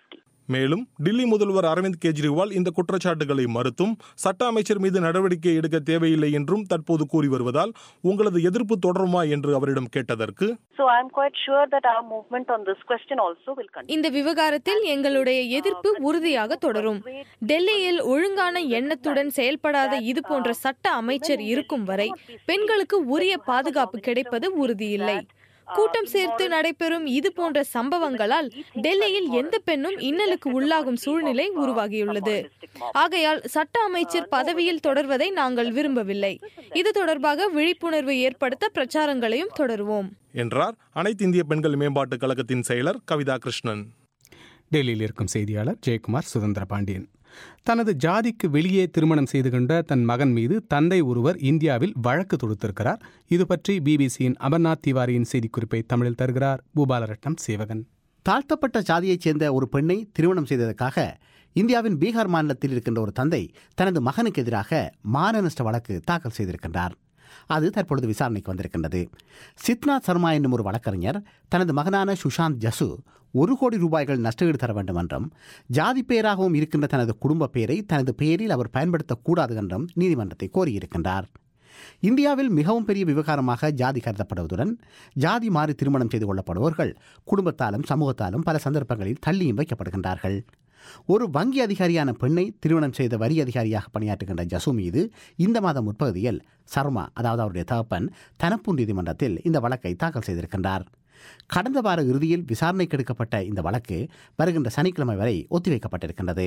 மேலும் டில்லி முதல்வர் அரவிந்த் கெஜ்ரிவால் இந்த குற்றச்சாட்டுகளை மறுத்தும் சட்ட அமைச்சர் மீது நடவடிக்கை எடுக்க தேவையில்லை என்றும் தற்போது கூறி வருவதால் உங்களது எதிர்ப்பு தொடருமா என்று அவரிடம் கேட்டதற்கு So I'm quite sure that our movement on this question also will continue. இந்த விவகாரத்தில் எங்களுடைய எதிர்ப்பு உறுதியாக தொடரும் டெல்லியில் ஒழுங்கான எண்ணத்துடன் செயல்படாத இது போன்ற சட்ட அமைச்சர் இருக்கும் வரை பெண்களுக்கு உரிய பாதுகாப்பு கிடைப்பது உறுதியில்லை கூட்டம் சேர்த்து நடைபெறும் இது போன்ற சம்பவங்களால் டெல்லியில் எந்த பெண்ணும் இன்னலுக்கு உள்ளாகும் சூழ்நிலை உருவாகியுள்ளது ஆகையால் சட்ட அமைச்சர் பதவியில் தொடர்வதை நாங்கள் விரும்பவில்லை இது தொடர்பாக விழிப்புணர்வு ஏற்படுத்த பிரச்சாரங்களையும் தொடருவோம் என்றார் அனைத்து இந்திய பெண்கள் மேம்பாட்டுக் கழகத்தின் செயலர் கவிதா கிருஷ்ணன் டெல்லியில் இருக்கும் செய்தியாளர் ஜெயக்குமார் சுதந்திர பாண்டியன் தனது ஜாதிக்கு வெளியே திருமணம் செய்து கொண்ட தன் மகன் மீது தந்தை ஒருவர் இந்தியாவில் வழக்கு தொடுத்திருக்கிறார் இது பற்றி பிபிசியின் அமர்நாத் திவாரியின் செய்திக்குறிப்பை தமிழில் தருகிறார் பூபாலரட்னம் சேவகன் தாழ்த்தப்பட்ட ஜாதியைச் சேர்ந்த ஒரு பெண்ணை திருமணம் செய்ததற்காக இந்தியாவின் பீகார் மாநிலத்தில் இருக்கின்ற ஒரு தந்தை தனது மகனுக்கு எதிராக மான நஷ்ட வழக்கு தாக்கல் செய்திருக்கின்றார் அது தற்பொழுது விசாரணைக்கு வந்திருக்கின்றது சித்நாத் சர்மா என்னும் ஒரு வழக்கறிஞர் தனது மகனான சுஷாந்த் ஜசு ஒரு கோடி ரூபாய்கள் நஷ்டஈடு தர வேண்டும் என்றும் ஜாதி பெயராகவும் இருக்கின்ற தனது குடும்ப பெயரை தனது பெயரில் அவர் பயன்படுத்தக்கூடாது என்றும் நீதிமன்றத்தை கோரியிருக்கின்றார் இந்தியாவில் மிகவும் பெரிய விவகாரமாக ஜாதி கருதப்படுவதுடன் ஜாதி மாறி திருமணம் செய்து கொள்ளப்படுபவர்கள் குடும்பத்தாலும் சமூகத்தாலும் பல சந்தர்ப்பங்களில் தள்ளியும் வைக்கப்படுகின்றார்கள் ஒரு வங்கி அதிகாரியான பெண்ணை திருமணம் செய்த வரி அதிகாரியாக பணியாற்றுகின்ற ஜசு மீது இந்த மாதம் முற்பகுதியில் சர்மா அதாவது அவருடைய தகப்பன் தனப்பு நீதிமன்றத்தில் இந்த வழக்கை தாக்கல் செய்திருக்கின்றார் கடந்த வார இறுதியில் விசாரணைக்கு எடுக்கப்பட்ட இந்த வழக்கு வருகின்ற சனிக்கிழமை வரை ஒத்திவைக்கப்பட்டிருக்கின்றது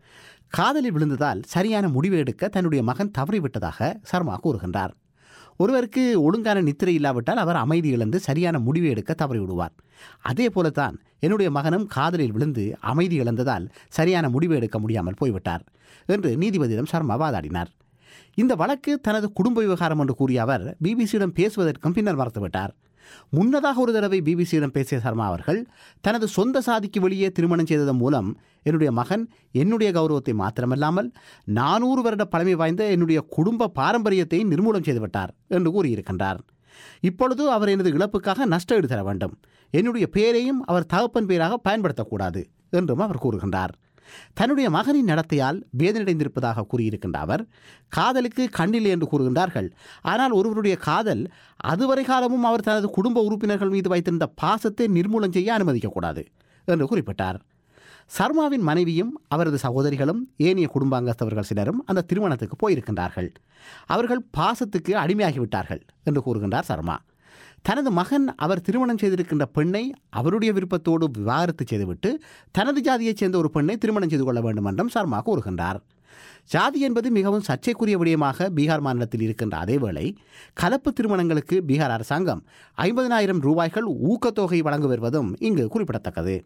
காதலில் விழுந்ததால் சரியான முடிவு எடுக்க தன்னுடைய மகன் தவறிவிட்டதாக சர்மா கூறுகின்றார் ஒருவருக்கு ஒழுங்கான நித்திரை இல்லாவிட்டால் அவர் அமைதி இழந்து சரியான முடிவு எடுக்க தவறிவிடுவார் அதே போலத்தான் என்னுடைய மகனும் காதலில் விழுந்து அமைதி இழந்ததால் சரியான முடிவு எடுக்க முடியாமல் போய்விட்டார் என்று நீதிபதியிடம் சர்மா வாதாடினார் இந்த வழக்கு தனது குடும்ப விவகாரம் என்று கூறிய அவர் பிபிசியிடம் பேசுவதற்கும் பின்னர் மறுத்துவிட்டார் முன்னதாக ஒரு தடவை பிபிசியிடம் பேசிய சர்மா அவர்கள் தனது சொந்த சாதிக்கு வெளியே திருமணம் செய்ததன் மூலம் என்னுடைய மகன் என்னுடைய கௌரவத்தை மாத்திரமல்லாமல் நானூறு வருட பழமை வாய்ந்த என்னுடைய குடும்ப பாரம்பரியத்தை நிர்மூலம் செய்துவிட்டார் என்று கூறியிருக்கின்றார் இப்பொழுது அவர் எனது இழப்புக்காக நஷ்ட ஈடு தர வேண்டும் என்னுடைய பெயரையும் அவர் தகப்பன் பெயராக பயன்படுத்தக்கூடாது என்றும் அவர் கூறுகின்றார் தன்னுடைய மகனின் நடத்தையால் வேதனையடைந்திருப்பதாக கூறியிருக்கின்ற அவர் காதலுக்கு கண்ணில்லை என்று கூறுகின்றார்கள் ஆனால் ஒருவருடைய காதல் அதுவரை காலமும் அவர் தனது குடும்ப உறுப்பினர்கள் மீது வைத்திருந்த பாசத்தை நிர்மூலம் செய்ய அனுமதிக்கக்கூடாது என்று குறிப்பிட்டார் சர்மாவின் மனைவியும் அவரது சகோதரிகளும் ஏனைய குடும்பாங்கத்தவர்கள் சிலரும் அந்த திருமணத்துக்கு போயிருக்கின்றார்கள் அவர்கள் பாசத்துக்கு அடிமையாகிவிட்டார்கள் என்று கூறுகின்றார் சர்மா தனது மகன் அவர் திருமணம் செய்திருக்கின்ற பெண்ணை அவருடைய விருப்பத்தோடு விவாகரத்து செய்துவிட்டு தனது ஜாதியைச் சேர்ந்த ஒரு பெண்ணை திருமணம் செய்து கொள்ள வேண்டும் என்றும் சர்மா கூறுகின்றார் ஜாதி என்பது மிகவும் சர்ச்சைக்குரிய விடயமாக பீகார் மாநிலத்தில் இருக்கின்ற அதேவேளை கலப்பு திருமணங்களுக்கு பீகார் அரசாங்கம் ஐம்பதனாயிரம் ரூபாய்கள் ஊக்கத்தொகை வழங்கி வருவதும் இங்கு குறிப்பிடத்தக்கது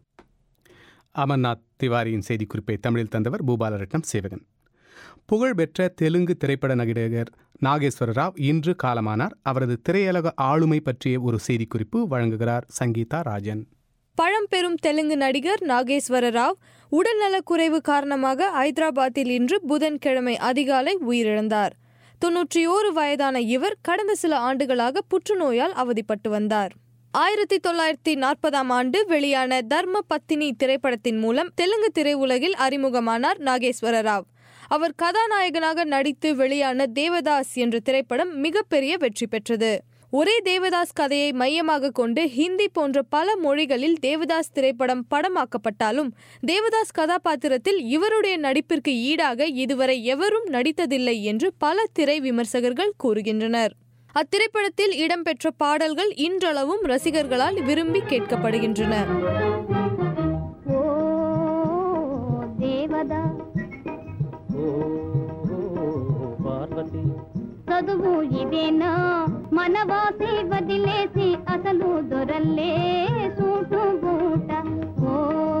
அமர்நாத் திவாரியின் செய்திக்குறிப்பை தமிழில் தந்தவர் பூபாலரட்னம் சேவகன் புகழ்பெற்ற தெலுங்கு திரைப்பட நடிகர் நாகேஸ்வர ராவ் இன்று காலமானார் அவரது திரையுலக ஆளுமை பற்றிய ஒரு செய்திக்குறிப்பு வழங்குகிறார் சங்கீதா ராஜன் பழம்பெரும் தெலுங்கு நடிகர் நாகேஸ்வர ராவ் உடல்நலக்குறைவு காரணமாக ஐதராபாத்தில் இன்று புதன்கிழமை அதிகாலை உயிரிழந்தார் தொன்னூற்றி ஓரு வயதான இவர் கடந்த சில ஆண்டுகளாக புற்றுநோயால் அவதிப்பட்டு வந்தார் ஆயிரத்தி தொள்ளாயிரத்தி நாற்பதாம் ஆண்டு வெளியான தர்ம பத்தினி திரைப்படத்தின் மூலம் தெலுங்கு திரையுலகில் அறிமுகமானார் நாகேஸ்வர ராவ் அவர் கதாநாயகனாக நடித்து வெளியான தேவதாஸ் என்ற திரைப்படம் மிகப்பெரிய வெற்றி பெற்றது ஒரே தேவதாஸ் கதையை மையமாக கொண்டு ஹிந்தி போன்ற பல மொழிகளில் தேவதாஸ் திரைப்படம் படமாக்கப்பட்டாலும் தேவதாஸ் கதாபாத்திரத்தில் இவருடைய நடிப்பிற்கு ஈடாக இதுவரை எவரும் நடித்ததில்லை என்று பல திரை விமர்சகர்கள் கூறுகின்றனர் அத்திரைப்படத்தில் இடம்பெற்ற பாடல்கள் இன்றளவும் ரசிகர்களால் விரும்பி கேட்கப்படுகின்றன దేవదా చదువు ఇదేనా మనవాసి వదిలేసి అసలు దొరల్లే సూటు బూట ఓ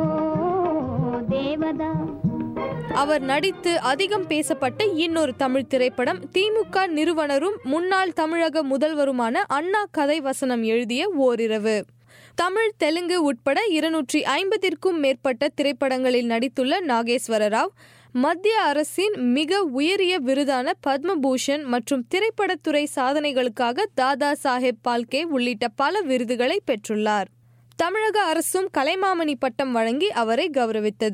దేవదా அவர் நடித்து அதிகம் பேசப்பட்ட இன்னொரு தமிழ் திரைப்படம் திமுக நிறுவனரும் முன்னாள் தமிழக முதல்வருமான அண்ணா கதை வசனம் எழுதிய ஓரிரவு தமிழ் தெலுங்கு உட்பட இருநூற்றி ஐம்பதிற்கும் மேற்பட்ட திரைப்படங்களில் நடித்துள்ள நாகேஸ்வர ராவ் மத்திய அரசின் மிக உயரிய விருதான பத்மபூஷன் மற்றும் திரைப்படத்துறை சாதனைகளுக்காக தாதா சாஹேப் பால்கே உள்ளிட்ட பல விருதுகளை பெற்றுள்ளார் தமிழக அரசும் கலைமாமணி பட்டம் வழங்கி அவரை கௌரவித்தது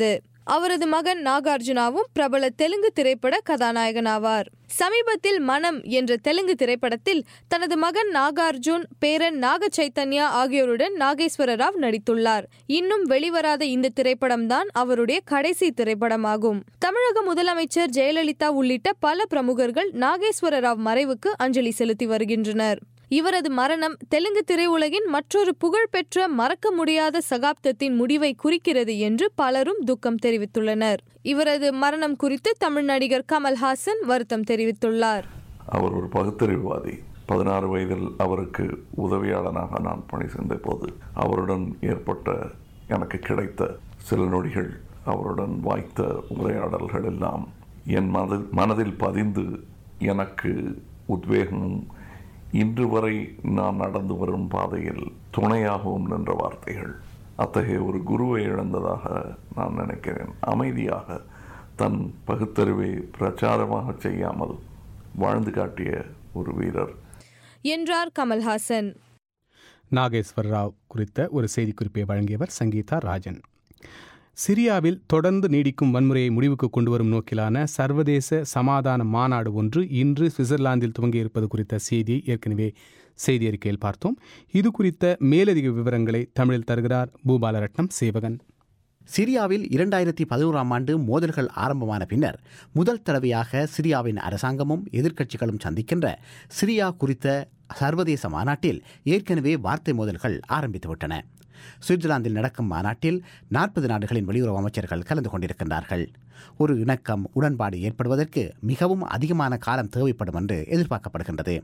அவரது மகன் நாகார்ஜுனாவும் பிரபல தெலுங்கு திரைப்பட கதாநாயகனாவார் சமீபத்தில் மனம் என்ற தெலுங்கு திரைப்படத்தில் தனது மகன் நாகார்ஜுன் பேரன் நாக சைத்தன்யா ஆகியோருடன் நாகேஸ்வர ராவ் நடித்துள்ளார் இன்னும் வெளிவராத இந்த திரைப்படம்தான் அவருடைய கடைசி திரைப்படமாகும் தமிழக முதலமைச்சர் ஜெயலலிதா உள்ளிட்ட பல பிரமுகர்கள் நாகேஸ்வர ராவ் மறைவுக்கு அஞ்சலி செலுத்தி வருகின்றனர் இவரது மரணம் தெலுங்கு திரையுலகின் மற்றொரு புகழ்பெற்ற மறக்க முடியாத சகாப்தத்தின் முடிவை குறிக்கிறது என்று பலரும் துக்கம் தெரிவித்துள்ளனர் இவரது மரணம் குறித்து தமிழ் நடிகர் கமல்ஹாசன் வருத்தம் தெரிவித்துள்ளார் அவர் ஒரு பகுத்தறிவுவாதி பதினாறு வயதில் அவருக்கு உதவியாளனாக நான் பணி செய்த போது அவருடன் ஏற்பட்ட எனக்கு கிடைத்த சில நொடிகள் அவருடன் வாய்த்த உரையாடல்கள் எல்லாம் என் மனதில் மனதில் பதிந்து எனக்கு உத்வேகமும் இன்று வரை நான் நடந்து வரும் பாதையில் துணையாகவும் நின்ற வார்த்தைகள் அத்தகைய ஒரு குருவை இழந்ததாக நான் நினைக்கிறேன் அமைதியாக தன் பகுத்தறிவை பிரச்சாரமாக செய்யாமல் வாழ்ந்து காட்டிய ஒரு வீரர் என்றார் கமல்ஹாசன் நாகேஸ்வர் ராவ் குறித்த ஒரு செய்திக்குறிப்பை வழங்கியவர் சங்கீதா ராஜன் சிரியாவில் தொடர்ந்து நீடிக்கும் வன்முறையை முடிவுக்கு கொண்டு வரும் நோக்கிலான சர்வதேச சமாதான மாநாடு ஒன்று இன்று சுவிட்சர்லாந்தில் துவங்கியிருப்பது குறித்த செய்தியை ஏற்கனவே செய்தி அறிக்கையில் பார்த்தோம் இது குறித்த மேலதிக விவரங்களை தமிழில் தருகிறார் பூபாலரட்னம் சேவகன் சிரியாவில் இரண்டாயிரத்தி பதினோராம் ஆண்டு மோதல்கள் ஆரம்பமான பின்னர் முதல் தடவையாக சிரியாவின் அரசாங்கமும் எதிர்க்கட்சிகளும் சந்திக்கின்ற சிரியா குறித்த சர்வதேச மாநாட்டில் ஏற்கனவே வார்த்தை மோதல்கள் ஆரம்பித்துவிட்டன சுவிட்சர்லாந்தில் நடக்கும் மாநாட்டில் நாற்பது நாடுகளின் வெளியுறவு அமைச்சர்கள் கலந்து கொண்டிருக்கின்றார்கள் ஒரு இணக்கம் உடன்பாடு ஏற்படுவதற்கு மிகவும் அதிகமான காலம் தேவைப்படும் என்று எதிர்பார்க்கப்படுகின்றது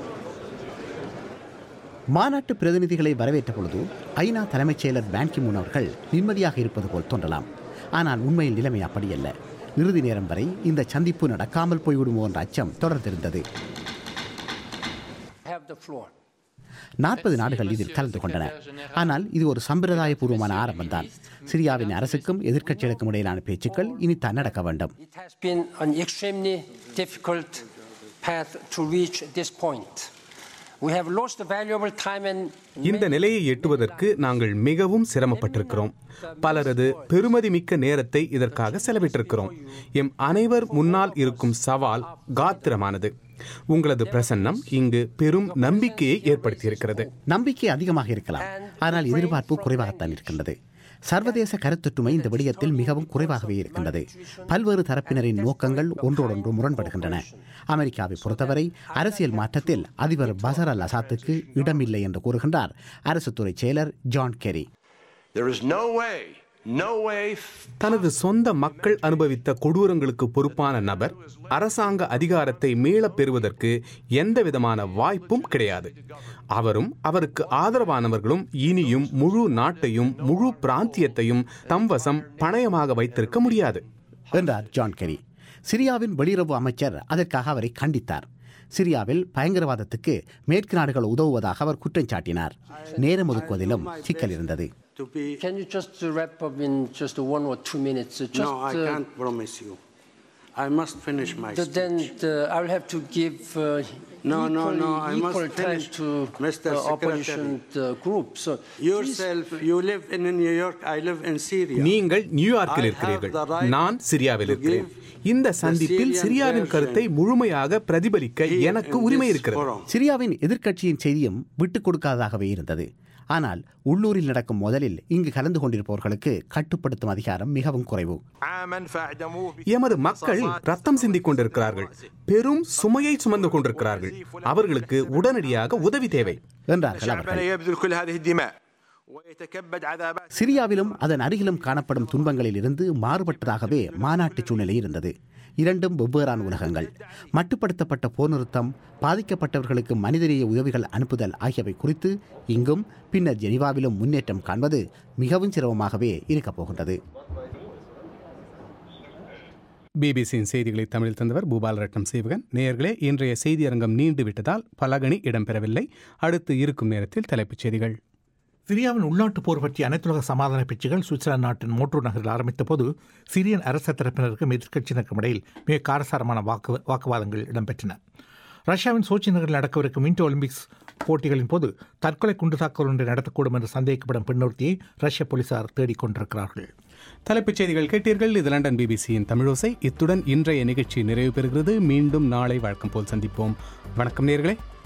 மாநாட்டு பிரதிநிதிகளை வரவேற்ற பொழுது ஐநா தலைமைச் செயலர் பான்கி மூன் அவர்கள் நிம்மதியாக இருப்பது போல் தோன்றலாம் ஆனால் உண்மையில் நிலைமை அப்படியல்ல இறுதி நேரம் வரை இந்த சந்திப்பு நடக்காமல் போய்விடுமோ என்ற அச்சம் தொடர்ந்திருந்தது நாற்பது நாடுகள் இதில் கலந்து கொண்டன ஆனால் இது ஒரு சம்பிரதாயபூர்வமான ஆரம்பம்தான் சிரியாவின் அரசுக்கும் எதிர்க்கட்சிகளுக்கும் இடையிலான பேச்சுக்கள் இனித்தான் நடக்க வேண்டும் It has been an extremely difficult path to reach this point. We have lost valuable time and இந்த நிலையை எட்டுவதற்கு நாங்கள் மிகவும் சிரமப்பட்டிருக்கிறோம் பலரது பெருமதிமிக்க நேரத்தை இதற்காக செலவிட்டிருக்கிறோம் எம் அனைவர் முன்னால் இருக்கும் சவால் காத்திரமானது உங்களது பிரசன்னம் இங்கு பெரும் நம்பிக்கையை ஏற்படுத்தியிருக்கிறது நம்பிக்கை அதிகமாக இருக்கலாம் ஆனால் எதிர்பார்ப்பு குறைவாகத்தான் இருக்கின்றது சர்வதேச கருத்தொற்றுமை இந்த விடயத்தில் மிகவும் குறைவாகவே இருக்கின்றது பல்வேறு தரப்பினரின் நோக்கங்கள் ஒன்றோடொன்று முரண்படுகின்றன அமெரிக்காவை பொறுத்தவரை அரசியல் மாற்றத்தில் அதிபர் பசர் அல் அசாத்துக்கு இடமில்லை என்று கூறுகின்றார் அரசுத்துறை செயலர் John Kerry There is no way, no way தனது சொந்த மக்கள் அனுபவித்த கொடூரங்களுக்கு பொறுப்பான நபர் அரசாங்க அதிகாரத்தை மீளப் பெறுவதற்கு எந்த விதமான வாய்ப்பும் கிடையாது அவரும் அவருக்கு ஆதரவானவர்களும் இனியும் முழு நாட்டையும் முழு பிராந்தியத்தையும் தம் வசம் பணயமாக வைத்திருக்க முடியாது என்றார் ஜான் கெரி சிரியாவின் வெளியுறவு அமைச்சர் அதற்காக அவரை கண்டித்தார் சிரியாவில் பயங்கரவாதத்துக்கு மேற்கு நாடுகள் உதவுவதாக அவர் குற்றம் சாட்டினார் நேரம் ஒதுக்குவதிலும் சிக்கல் இருந்தது Can you just uh, wrap up in just uh, one or two minutes? Uh, Just, no, I uh, can't promise you. I must finish my th- Then uh, I will have to give uh, No, no, equally- no, I must equal time finish, to Mr. uh, opposition uh, group. So Yourself, you live in New York, I live in Syria. நீங்கள் நியூயார்க்கில் I இருக்கிறீர்கள் have the right நான் சிரியாவில் to இருக்கிறேன் give இந்த the சந்திப்பில் Syrian சிரியாவின் version கருத்தை முழுமையாக பிரதிபலிக்க here எனக்கு in உரிமை this இருக்கிறது forum. சிரியாவின் எதிர்க்கட்சியின் செய்தியும் விட்டுக் கொடுக்காததாகவே இருந்தது ஆனால் உள்ளூரில் நடக்கும் மோதலில் இங்கு கலந்து கொண்டிருப்பவர்களுக்கு கட்டுப்படுத்தும் அதிகாரம் மிகவும் குறைவு عاما فاعدموه எமது மக்கள் ரத்தம் சிந்திக் கொண்டிருக்கிறார்கள் பெரும் சுமையை சுமந்து கொண்டிருக்கிறார்கள் அவர்களுக்கு உடனடியாக உதவி தேவை என்றார்கள் شعبنا அவர்கள் يبذل كل هذه الدماء ويتكبد عذابات சிரியாவிலும் அதன் அருகிலும் காணப்படும் துன்பங்களில் இருந்து மாறுபட்டதாகவே மாநாட்டு சூழ்நிலை இருந்தது இரண்டும் வெவ்வேறான உலகங்கள் மட்டுப்படுத்தப்பட்ட போர் நிறுத்தம் பாதிக்கப்பட்டவர்களுக்கு மனிதநேய உதவிகள் அனுப்புதல் ஆகியவை குறித்து இங்கும் பின்னர் ஜெனீவாவிலும் முன்னேற்றம் காண்பது மிகவும் சிரமமாகவே இருக்கப் போகின்றது பிபிசியின் செய்திகளை தமிழில் தந்தவர் பூபாலரட்னம் சேவகன் நேயர்களே இன்றைய செய்தி அரங்கம் நீண்டு விட்டதால் பலகணி இடம்பெறவில்லை அடுத்து இருக்கும் நேரத்தில் தலைப்புச் செய்திகள் சிரியாவின் உள்நாட்டுப் போர் பற்றிய அனைத்துலக சமாதான பேச்சுகள் சுவிட்சர்லாந்து நாட்டின் மோட்டூர் நகரில் ஆரம்பித்த போது சிரியன் அரச தரப்பினருக்கும் எதிர்க்கட்சியினருக்கும் இடையில் மிக காரசாரமான வாக்கு வாக்குவாதங்கள் இடம்பெற்றன ரஷ்யாவின் சோச்சி நகரில் நடக்கவிருக்கும் விண்டோ ஒலிம்பிக்ஸ் போட்டிகளின் போது தற்கொலை குண்டு தாக்குதல் ஒன்றை நடத்தக்கூடும் என்று சந்தேகிக்கப்படும் பெண்ணொருத்தியை ரஷ்ய போலீசார் தேடிக் கொண்டிருக்கிறார்கள் தலைப்புச் செய்திகள் கேட்டீர்கள் இது லண்டன் பிபிசியின் தமிழோசை இத்துடன் இன்றைய நிகழ்ச்சி நிறைவு பெறுகிறது மீண்டும் நாளை வழக்கம் போல் சந்திப்போம் வணக்கம் நேர்களே